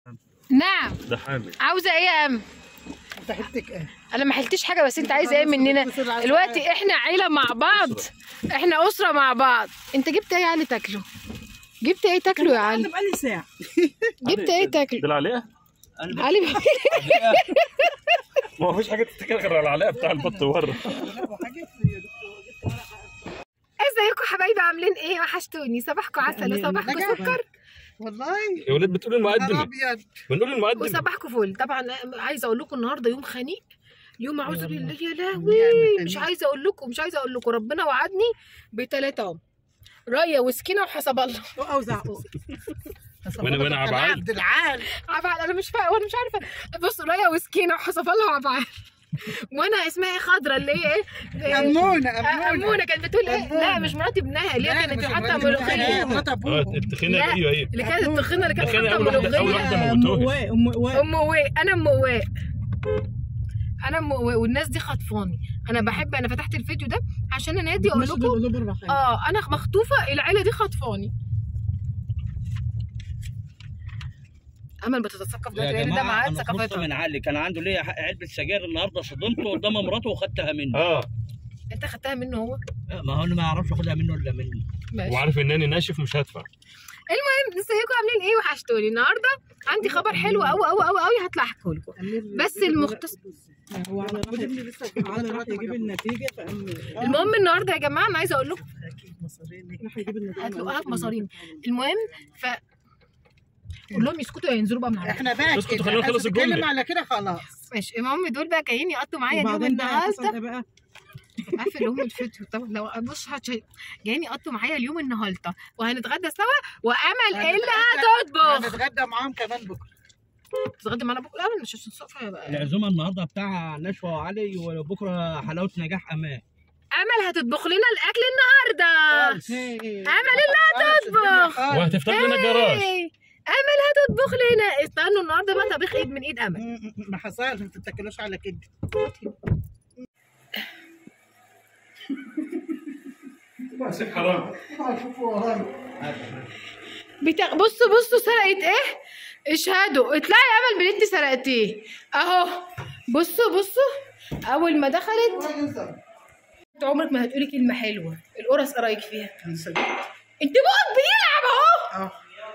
نعم ده حامل عاوزه ايه يا ام انت حتك ايه انا ما حلتش حاجه بس انت عايز ايه مننا دلوقتي احنا عيله مع بعض احنا اسره مع بعض انت جبت ايه يا علي تاكله جبت ايه تاكله يا علي بقالي ساعه جبت ايه تاكله ده العلاقه علي ما فيش حاجه تفتكر غير العلاقه بتاع البط ورا ازيكم حبايبي عاملين ايه وحشتوني صباحكم عسل وصباحكم نجاح. سكر والله يا ولاد بتقول نهار المقدمه ابيض بنقول المقدمه وصباحكم فل طبعا عايزه اقول لكم النهارده يوم خنيق يوم اعوذ بالله يا نعم لهوي خنيق. مش عايزه اقول لكم مش عايزه اقول لكم ربنا وعدني بثلاثه اهو رايه وسكينه وحسب الله اوزع وانا وانا عبعال عبد العال عبعال انا مش فاهم وانا مش عارفه بص رايه وسكينه وحسب الله وعبعال وانا اسمها ايه خضرة اللي هي ايه امونه آه، امونه امونه كانت بتقول ايه لا أمونة. مش مرات ابنها اللي هي لا، كانت مش حاطه مرات ابنها، ملوخيه مرات اه ابوه التخينه لا. ايوه ايوه اللي كانت التخينه اللي كانت التخينة حاطه أول واحدة- أول ملوخيه واحدة موتوها. ام واء ام وواء انا ام وواء انا ام وواء والناس دي خطفاني انا بحب انا فتحت الفيديو ده عشان انادي اقول لكم لكم اه انا مخطوفه العيله دي خطفاني امل بتتثقف يا دلوقتي لان ده جماعه معاد انا خلصت ثقافتها من علي كان عنده ليا حق علبه سجاير النهارده صدمته قدام مراته وخدتها منه اه انت خدتها منه هو ما هو انا ما اعرفش اخدها منه الا مني ماشي وعارف انني ناشف مش هدفع المهم ازيكم عاملين ايه وحشتوني النهارده عندي خبر حلو قوي قوي قوي قوي هطلع احكيه لكم بس المختص هو على على راح يجيب النتيجه فقام المهم النهارده يا جماعه انا عايزه اقول لكم راح يجيب النتيجه هتلاقوها بمصارين المهم ف قول لهم يسكتوا ينزلوا بقى من على احنا بقى اسكتوا كده، خلينا نخلص عايز تتكلم الجملة. على كده خلاص ماشي المهم دول بقى جايين يقطوا معايا اليوم وبعدين بقى حصل النهارده ايه بقى قافل ام الفيديو طب لو بص هتش- جايين يقطوا معايا اليوم النهارده وهنتغدى سوا وامل ايه اللي هتطبخ هنتغدى معاهم كمان بكره تتغدى معانا بكره لا مش عشان الصبح بقى العزومه النهارده بتاع نشوى وعلي وبكره حلاوه نجاح امان امل هتطبخ لنا الاكل النهارده امل اللي هتطبخ وهتفتح لنا جراج إيه، امل هتطبخ لنا استنوا النهارده بقى طبيخ ايد من ايد امل ما حصلش ما تتكلوش على كده حرام بتا... بصوا بصوا سرقت ايه اشهدوا اطلعي يا امل باللي انت سرقتيه اهو بصوا بصوا اول ما دخلت انت عمرك ما هتقولي كلمه حلوه القرص ايه رايك فيها انت بقك بيلعب اهو اه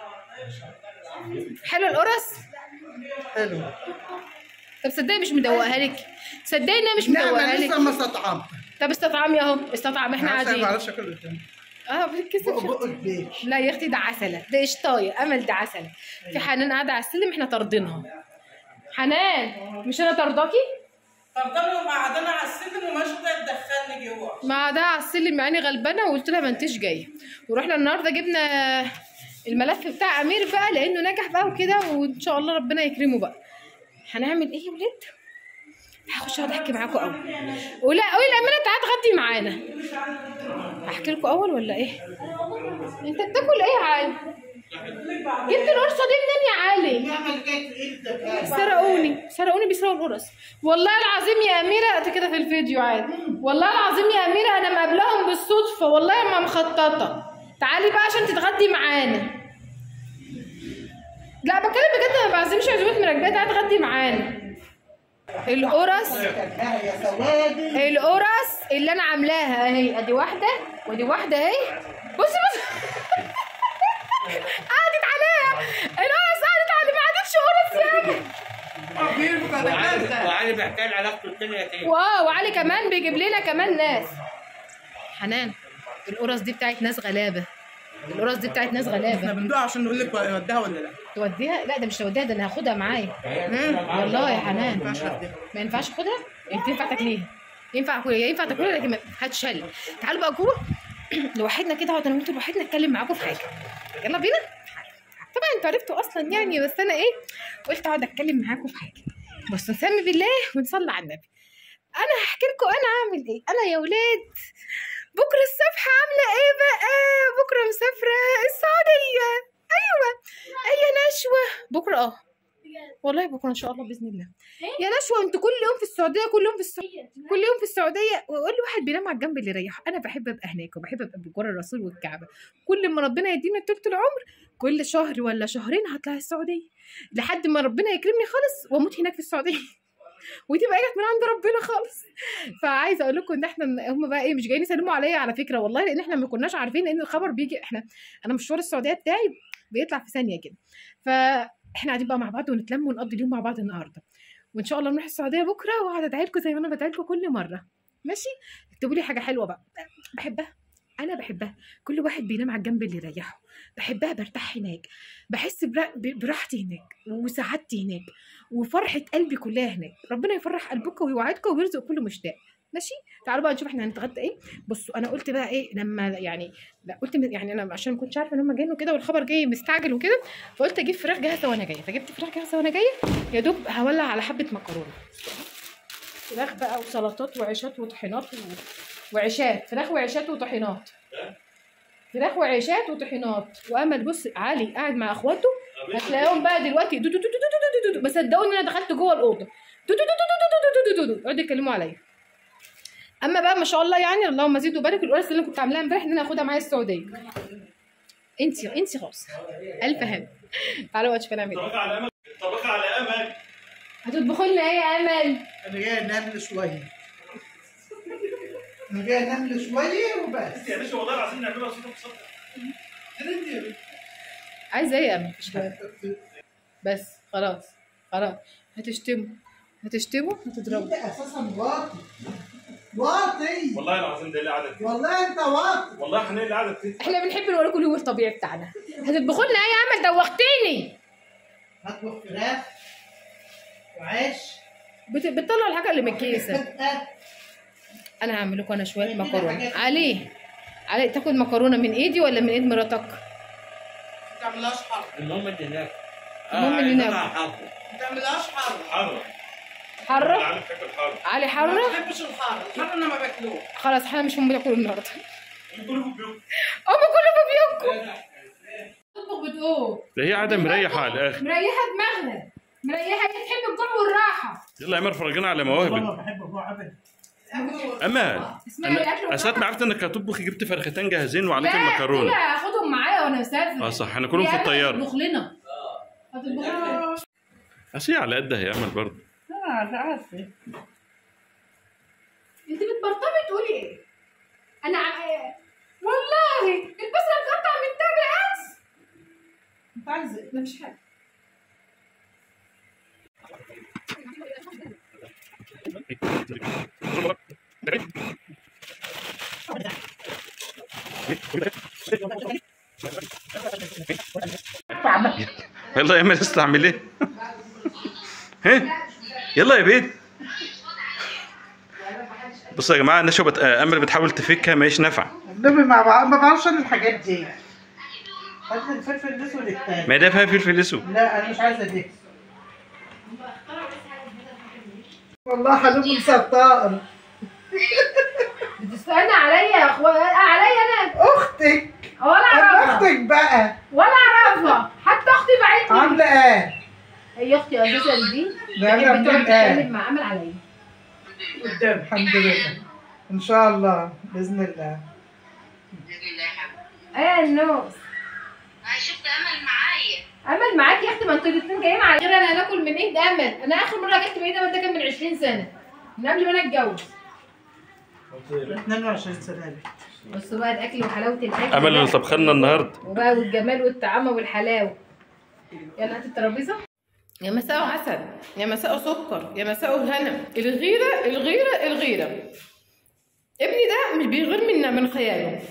حلو القرص حلو طب صدقني مش مدوقها لك صدقني انا مش لا مدوقها ما لك لسه ما استطعمت طب استطعمي اهو استطعم احنا ما قاعدين بعرفش اكل قدام اه بتتكسف بق بق كبير لا يا اختي ده عسله ده قشطايه امل ده عسله في حنان قاعده على السلم احنا طاردينها حنان مش انا طرداكي فضلوا قاعدين على السلم ومش قادره تدخلني جوه ما ده على السلم يعني غلبانه وقلت لها ما انتش جايه ورحنا النهارده جبنا الملف بتاع امير بقى لانه نجح بقى وكده وان شاء الله ربنا يكرمه بقى هنعمل ايه يا ولاد هخش اقعد احكي معاكم اول ولا قولي لامينه تعالى اتغدي معانا احكي لكم اول ولا ايه انت بتاكل ايه يا علي جبت القرصه دي منين يا علي نعمل كيك ايه سرقوني سرقوني بيسرقوا القرص والله العظيم يا اميره انت كده في الفيديو عادي والله العظيم يا اميره انا مقابلاهم بالصدفه والله ما مخططه تعالي بقى عشان تتغدي معانا لا بتكلم بجد ما بعزمش عزومات مراكبات تعالي تغدي معانا القرص يا سوادي القرص اللي انا عاملاها اهي ادي واحده ودي واحده اهي بصي بصي قعدت عليها القرص قعدت على ما عادتش قرص يعني وعلي بيحكي لي علاقته التانيه تاني واو وعلي كمان بيجيب لنا كمان ناس حنان القرص دي بتاعت ناس غلابه القرص دي بتاعت ناس احنا غلابه بندوق عشان نقول لك وديها ولا لا توديها لا ده مش توديها ده انا هاخدها معايا والله يا حنان ما ينفعش اخدها انت ينفع تاكليها ينفع اكلها ينفع تاكلها لكن ما- هتشل تعالوا بقى جوه لوحدنا كده اقعد انا وانتوا لوحدنا اتكلم معاكم في حاجه يلا بينا طبعا انتوا عرفتوا اصلا يعني بس انا ايه قلت اقعد اتكلم معاكم في حاجه بس نسمي بالله ونصلي على النبي انا هحكي لكم انا عامل ايه انا يا ولاد بكره الصبح عامله ايه بقى بكره مسافره السعوديه ايوه هي نشوه بكره اه والله بكره ان شاء الله باذن الله يا نشوى انتوا كل يوم في السعوديه كل يوم في السعوديه كل يوم في السعوديه وقول لي واحد بينام على الجنب اللي يريحه انا بحب ابقى هناك وبحب ابقى بجوار الرسول والكعبه كل ما ربنا يدينا طولة العمر كل شهر ولا شهرين هطلع السعوديه لحد ما ربنا يكرمني خالص واموت هناك في السعوديه وتبقى جت من عند ربنا خالص فعايزه اقول لكم ان احنا هم بقى ايه مش جايين يسلموا عليا على فكره والله لان احنا ما كناش عارفين ان الخبر بيجي احنا انا مشوار السعوديه بتاعي بيطلع في ثانيه كده فاحنا قاعدين بقى مع بعض ونتلم ونقضي اليوم مع بعض النهارده وان شاء الله نروح السعوديه بكره واقعد ادعي لكم زي ما انا بدعي لكم كل مره ماشي اكتبوا لي حاجه حلوه بقى بحبها انا بحبها كل واحد بينام على الجنب اللي يريحه بحبها برتاح هناك بحس برا- ب- براحتي هناك وسعادتي هناك وفرحه قلبي كلها هناك ربنا يفرح قلبكم ويوعدكم ويرزق كل مشتاق ماشي تعالوا بقى نشوف احنا هنتغدى ايه بصوا انا قلت بقى ايه لما يعني لا قلت م- يعني انا عشان ما كنتش عارفه ان هم جايين وكده والخبر جاي مستعجل وكده فقلت اجيب فراخ جاهزه وانا جايه فجبت فراخ جاهزه وانا جايه يا دوب هولع على حبه مكرونه فراخ بقى وسلطات وعيشات وطحينات و... وعيشات فراخ وعيشات وطحينات فراخ وعيشات وطحينات وامل بص علي قاعد مع اخواته هتلاقيهم بقى دلوقتي دو دو دو دو دو دو دو دو. بس صدقوني انا دخلت جوه الاوضه دو دو دو دو دو دو دو دو دو يقعدوا يتكلموا عليا اما بقى ما شاء الله يعني اللهم زيد وبارك القرص اللي انا كنت عاملاها امبارح ان انا اخدها معايا السعوديه انت انت خلاص الف هنا تعالوا بقى نشوف هنعمل ايه طبخ على امل طبخ على امل هتطبخوا لنا ايه يا امل انا جاي انام شويه انا جاي انام شويه وبس يا باشا والله العظيم نعملها صوت بصوت عايزه ايه يا امل مش فاهمة. بس خلاص خلاص هتشتموا هتشتموا هتضربوا انت اساسا واطي واطي والله العظيم ده اللي قعدت فيه والله انت واطي والله حنين اللي قعدت فيه احنا بنحب نوريكم اليوم الطبيعي بتاعنا هتطبخوا لنا ايه يا امل دوختيني هطبخ فراخ وعيش بت... بتطلع الحاجه اللي من الكيسه انا هعمل لكم انا شويه مكرونه علي علي تاكل مكرونه من ايدي ولا من ايد مراتك ما تعملهاش حر المهم اللي هناك المهم اللي هناك. ما تعملهاش حر حرة حره العالم بتاكل حرة علي ما حره بحبش الحر الحر انا ما باكلوش خلاص احنا مش هم بياكلوا النهارده كله في البيوت هم كله في بيوتكم تطبخ بتقول ده هي قاعدة مريحة على الآخر مريحه دماغنا مريحه هي تحب الجوع والراحه يلا يا عمر فرجينا على مواهبك بحب ابوع ابدا امل اسمعي الأكل انا اسات ما عرفت انك هتطبخي جبت فرختين جاهزين وعليك لا المكرونه هي هاخدهم معايا وانا مسافر اه صح هناكلهم في هي الطياره هتطبخ لنا هتطبخ لنا بس هي على قدها يا امل برضه انا عارفه انت بتبرطمي تقولي ايه؟ انا ع- والله البصره بتقطع من ده بالعكس انت عايز ايه؟ لا مش حاجه يلا يا امل استعمل ايه ها يلا يا بيت بصوا يا جماعه نشوى بت... آه، امل بتحاول تفكها ماهيش نافعه النبي ما بع- ما بعرفش انا الحاجات دي هات لي الفلفل الاسود التاني ما ده فيها فلفل اسود لا انا مش عايزه دي والله حلوم مسطار بتستنى عليا يا اخويا عليا انا اختك ولا انا اعرفها اختك بقى ولا اعرفها حتى اختي بعتني عامله ايه؟ هي اختي اساسا دي لا انا بتقعد منين ايه؟ تتكلم مع امل عليا قدام الحمد لله ان شاء الله باذن الله ايه النوس شفت امل معايا امل معاك يا اختي ما انتوا الاثنين جايين على غير انا هناكل من ايد امل انا اخر مره اكلت من ايد امل ده كان من 20 سنه من قبل ما انا اتجوز 22 سنه دي بصوا بقى الاكل وحلاوه الاكل امل اللي بقى. طبخ لنا النهارده وبقى والجمال والطعامه والحلاوه يلا هات الترابيزه يا مساء عسل يا مساء سكر يا مساء هنا الغيره الغيره الغيره ابني ده مش بيغير من من خياله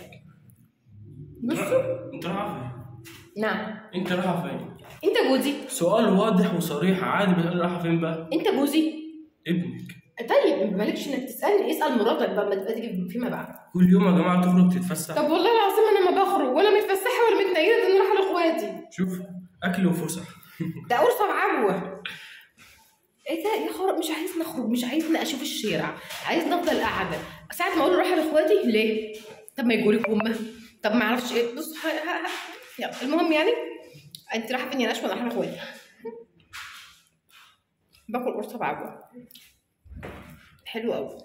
بصوا انت رايحه فين؟ نعم انت رايحه فين؟ انت جوزي سؤال واضح وصريح عادي بتقول رايحه فين بقى؟ انت جوزي ابنك طيب مالكش انك تسالني اسال مراتك بقى ما تبقى تيجي فيما بعد كل يوم يا جماعه تخرج تتفسح طب والله العظيم انا ما بخرج ولا متفسحه ولا متنيله ده انا رايحه لاخواتي شوف اكل وفسح ده قرصه وعبوه ايه ده يا خرا مش عايز نخرج مش عايزني اشوف الشارع عايز نفضل قاعده ساعه ما اقول له رايحه لاخواتي ليه طب ما يجوا لك امه طب ما اعرفش ايه بص ها ها ها. يلا المهم يعني انت رايحه فين يا نشوى انا رايحه لاخواتي باكل قرصه بعجوه حلو قوي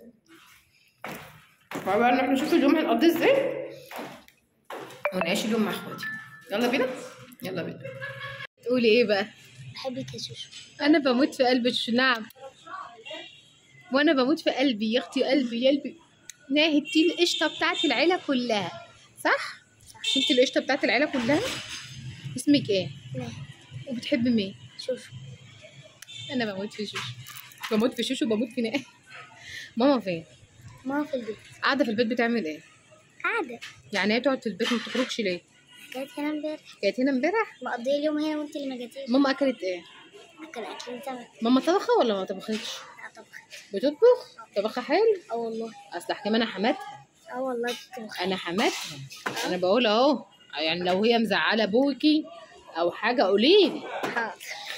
بقى نروح نشوف اليوم هنقضيه ازاي ونعيش اليوم مع اخواتي يلا بينا يلا بينا تقولي ايه بقى بحبك يا شوشو انا بموت في قلبي شو نعم وانا بموت في قلبي يا اختي قلبي يا قلبي ناهدتي القشطه بتاعت العيله كلها صح انت القشطه بتاعت العيله كلها اسمك ايه ناهد. وبتحبي مين شوشو انا بموت في شوشو بموت في شوشو وبموت في ناهد ماما فين ماما في البيت قاعده في البيت بتعمل ايه قاعدة يعني هي تقعد في البيت ما بتخرجش ليه كانت هنا امبارح كانت هنا امبارح مقضية اليوم هنا وانت اللي ما جاتيش ماما اكلت ايه اكل اكل سمك ماما طبخه ولا ما طبختش لا طبخ بتطبخ طبخها حلو اه والله اصل حكام انا حماتها اه والله كنت مخ- انا حماتها انا بقول اهو يعني لو هي مزعله ابوكي او حاجه قوليلي حاضر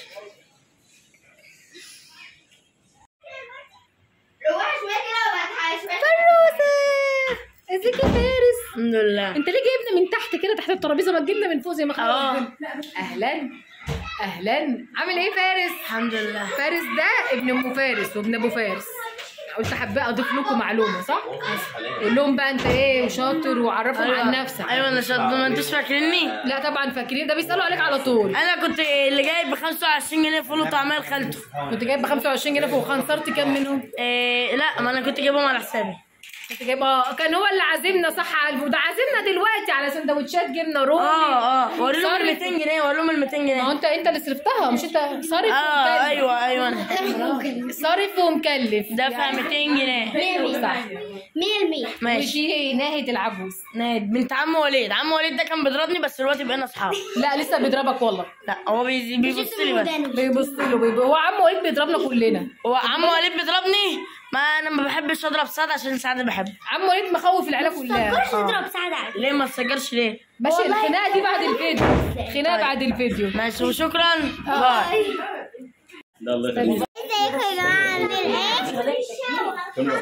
ازيك يا فارس الحمد لله انت ليه جايبنا من تحت كده تحت الترابيزه ما تجيبنا من فوق زي ما اه. خلاص اهلا اهلا عامل ايه فارس الحمد لله فارس ده ابن ام فارس وابن ابو فارس قلت حابه اضيف لكم معلومه صح قول لهم بقى انت ايه وشاطر وعرفهم عن نفسك ايوه انا شاطر ما انتوش فاكريني لا طبعا فاكرين ده بيسالوا عليك على طول انا كنت اللي جايب ب 25 جنيه فول وطعميه لخالته كنت جايب ب 25 جنيه فوق خنصرت كام منهم إيه لا ما انا كنت جايبهم على حسابي كنت جايبه كان هو اللي عازمنا صح على الفو- ده عازمنا دلوقتي على سندوتشات جبنه رومي اه اه وري لهم صرف. ال 200 جنيه وري لهم ال 200 ما هو جنيه انت انت اللي صرفتها مش انت صارف اه ومكلف. ايوه ايوه انا صارف ومكلف دافع 200 جنيه صح مية المية ماشي ودي ناهيه العجوز ناد بنت عم وليد عم وليد ده كان بيضربني بس دلوقتي بقينا اصحاب لا لسه بيضربك والله لا هو بيز- بيبص لي بس بيبص له بيبص هو عمه وليد بيضربنا كلنا هو عم وليد بيضربني ما انا ما بحبش اضرب سعد عشان سعد بحبه عم وليد مخوف العيله كلها مش تضرب سعد عليك ليه ما تسجلش ليه ماشي الخناقه دي بعد الفيديو الخناقه بعد الفيديو ماشي وشكرا باي ده الله يخليك ازيكم يا جماعة عاملين ايه؟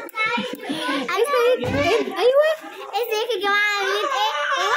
ايوه ازيكم يا جماعة عاملين ايه؟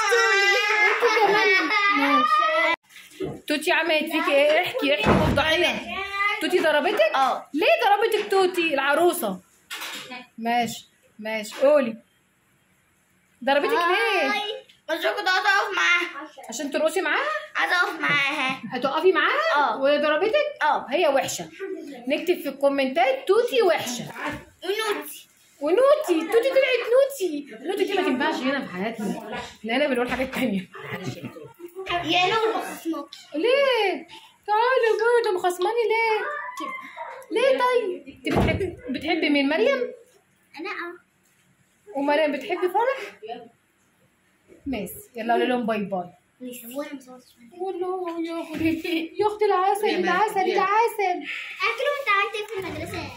وحشتوني توتي عملت فيكي ايه احكي احكي وضحيه توتي ضربتك اه ليه ضربتك توتي العروسه ماشي ماشي قولي ضربتك ليه بس كنت عايزة اقف معاها عشان ترقصي معاها عايزة اقف معاها هتقفي معاها اه. وهي ضربتك اه. هي وحشه نكتب في الكومنتات توتي وحشه ونوتي ونوتي توتي طلعت نوتي نوتي دي ما تنفعش هنا في حياتنا احنا هنا بنقول حاجات تانية يا نور بخصمك ليه تعالي برضه مخصماني ليه ليه طيب انت بتحبي بتحبي مين مريم انا اه ومريم بتحبي فرح ماشي يلا قولي لهم باي باي بيسموها مصوص والله يا اختي يا اختي العسل العسل العسل اكلوا انت عملت ايه في المدرسة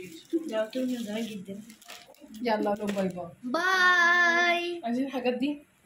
يلا قول لهم باي باي باي عايزين الحاجات دي